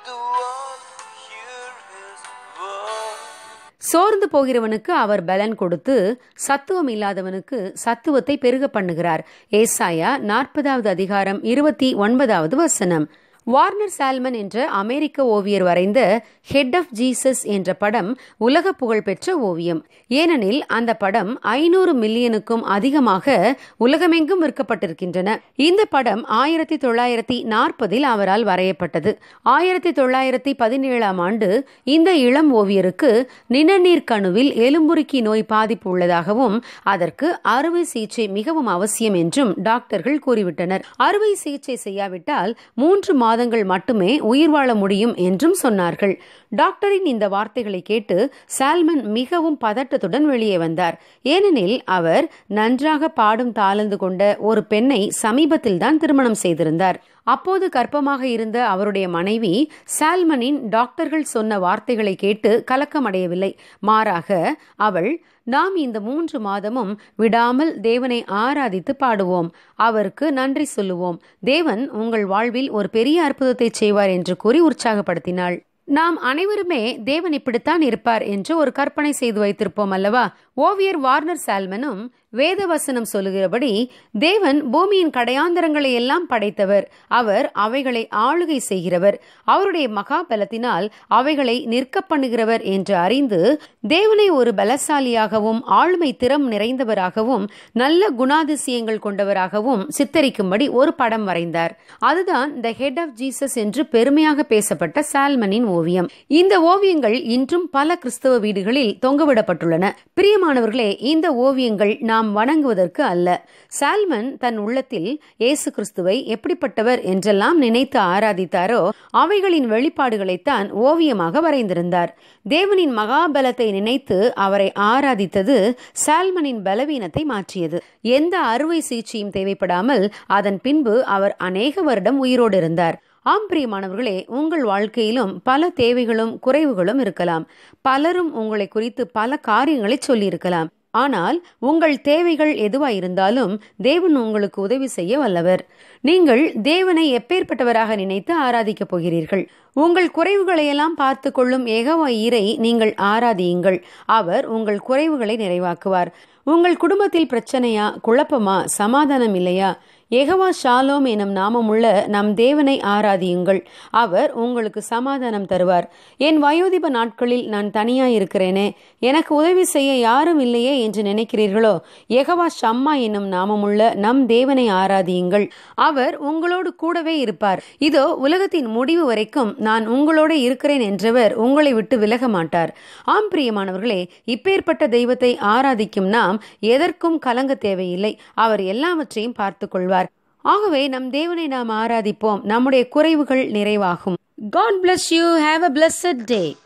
the world to hear his word. சோர்ந்து போகிறவனுக்கு அவர் பலன் கொடுத்து சத்துவம் இல்லாதவனுக்கு சத்துவத்தை பெருக பண்ணுகிறார் ஏசாயா நாற்பதாவது அதிகாரம் இருபத்தி ஒன்பதாவது வசனம் வார்னர் சால்மன் என்ற அமெரிக்க ஓவியர் வரைந்த ஹெட் ஆஃப் ஜீசஸ் என்ற படம் உலக புகழ்பெற்ற ஓவியம் ஏனெனில் அந்த படம் ஐநூறு மில்லியனுக்கும் அதிகமாக உலகமெங்கும் விற்கப்பட்டிருக்கின்றன இந்த படம் ஆயிரத்தி தொள்ளாயிரத்தி நாற்பதில் அவரால் வரையப்பட்டது ஆயிரத்தி தொள்ளாயிரத்தி பதினேழாம் ஆண்டு இந்த இளம் ஓவியருக்கு நிணநீர் கணுவில் எலும்புருக்கி நோய் பாதிப்பு உள்ளதாகவும் அதற்கு அறுவை சிகிச்சை மிகவும் அவசியம் என்றும் டாக்டர்கள் கூறிவிட்டனர் அறுவை சிகிச்சை செய்யாவிட்டால் மூன்று மாதங்கள் மட்டுமே உயிர் வாழ முடியும் என்றும் சொன்னார்கள் டாக்டரின் இந்த வார்த்தைகளை கேட்டு சால்மன் மிகவும் பதட்டத்துடன் வெளியே வந்தார் ஏனெனில் அவர் நன்றாக பாடும் தாளந்து கொண்ட ஒரு பெண்ணை சமீபத்தில் தான் திருமணம் செய்திருந்தார் அப்போது கர்ப்பமாக இருந்த அவருடைய மனைவி சால்மனின் டாக்டர்கள் சொன்ன வார்த்தைகளை கேட்டு கலக்கமடையவில்லை மாறாக அவள் நாம் இந்த மூன்று மாதமும் விடாமல் தேவனை ஆராதித்து பாடுவோம் அவருக்கு நன்றி சொல்லுவோம் தேவன் உங்கள் வாழ்வில் ஒரு பெரிய அற்புதத்தை செய்வார் என்று கூறி உற்சாகப்படுத்தினாள் நாம் அனைவருமே தேவன் இப்படித்தான் இருப்பார் என்று ஒரு கற்பனை செய்து வைத்திருப்போம் அல்லவா ஓவியர் வார்னர் சால்மனும் வேதவசனம் சொல்லுகிறபடி தேவன் பூமியின் கடையாந்தரங்களை எல்லாம் படைத்தவர் அவர் அவைகளை ஆளுகை செய்கிறவர் அவருடைய மகாபலத்தினால் அவைகளை நிற்க பண்ணுகிறவர் என்று அறிந்து தேவனை ஒரு பலசாலியாகவும் ஆளுமை திறம் நிறைந்தவராகவும் நல்ல குணாதிசயங்கள் கொண்டவராகவும் சித்தரிக்கும்படி ஒரு படம் வரைந்தார் அதுதான் த ஹெட் ஆஃப் ஜீசஸ் என்று பெருமையாக பேசப்பட்ட சால்மனின் ஓவியம் இந்த ஓவியங்கள் இன்றும் பல கிறிஸ்தவ வீடுகளில் தொங்கவிடப்பட்டுள்ளன பிரியமானவர்களே இந்த ஓவியங்கள் நாம் வணங்குவதற்கு அல்ல சால்மன் தன் உள்ளத்தில் இயேசு கிறிஸ்துவை எப்படிப்பட்டவர் என்றெல்லாம் நினைத்து ஆராதித்தாரோ அவைகளின் வெளிப்பாடுகளைத்தான் ஓவியமாக வரைந்திருந்தார் தேவனின் மகாபலத்தை நினைத்து அவரை ஆராதித்தது சால்மனின் பலவீனத்தை மாற்றியது எந்த அறுவை சிகிச்சையும் தேவைப்படாமல் அதன் பின்பு அவர் அநேக வருடம் உயிரோடு இருந்தார் ஆம் பிரியமானவர்களே உங்கள் வாழ்க்கையிலும் பல தேவைகளும் குறைவுகளும் இருக்கலாம் பலரும் உங்களை குறித்து பல காரியங்களை சொல்லியிருக்கலாம் ஆனால் உங்கள் தேவைகள் எதுவாயிருந்தாலும் தேவன் உங்களுக்கு உதவி செய்ய வல்லவர் நீங்கள் தேவனை எப்பேற்பட்டவராக நினைத்து ஆராதிக்கப் போகிறீர்கள் உங்கள் குறைவுகளையெல்லாம் பார்த்து கொள்ளும் ஏகவா ஈரை நீங்கள் ஆராதியுங்கள் அவர் உங்கள் குறைவுகளை நிறைவாக்குவார் உங்கள் குடும்பத்தில் பிரச்சனையா குழப்பமா சமாதானம் இல்லையா எகவா ஷாலோம் எனும் நாமமுள்ள நம் தேவனை ஆராதியுங்கள் அவர் உங்களுக்கு சமாதானம் தருவார் என் வயோதிப நாட்களில் நான் தனியாய் இருக்கிறேனே எனக்கு உதவி செய்ய யாரும் இல்லையே என்று நினைக்கிறீர்களோ எகவா ஷம்மா என்னும் நாமமுள்ள நம் தேவனை ஆராதியுங்கள் அவர் உங்களோடு கூடவே இருப்பார் இதோ உலகத்தின் முடிவு வரைக்கும் நான் உங்களோட இருக்கிறேன் என்றவர் உங்களை விட்டு விலக மாட்டார் ஆம் பிரியமானவர்களே இப்பேற்பட்ட தெய்வத்தை ஆராதிக்கும் நாம் எதற்கும் கலங்க தேவையில்லை அவர் எல்லாவற்றையும் பார்த்து கொள்வார் ஆகவே நம் தேவனை நாம் ஆராதிப்போம் நம்முடைய குறைவுகள் நிறைவாகும் God bless you have a blessed day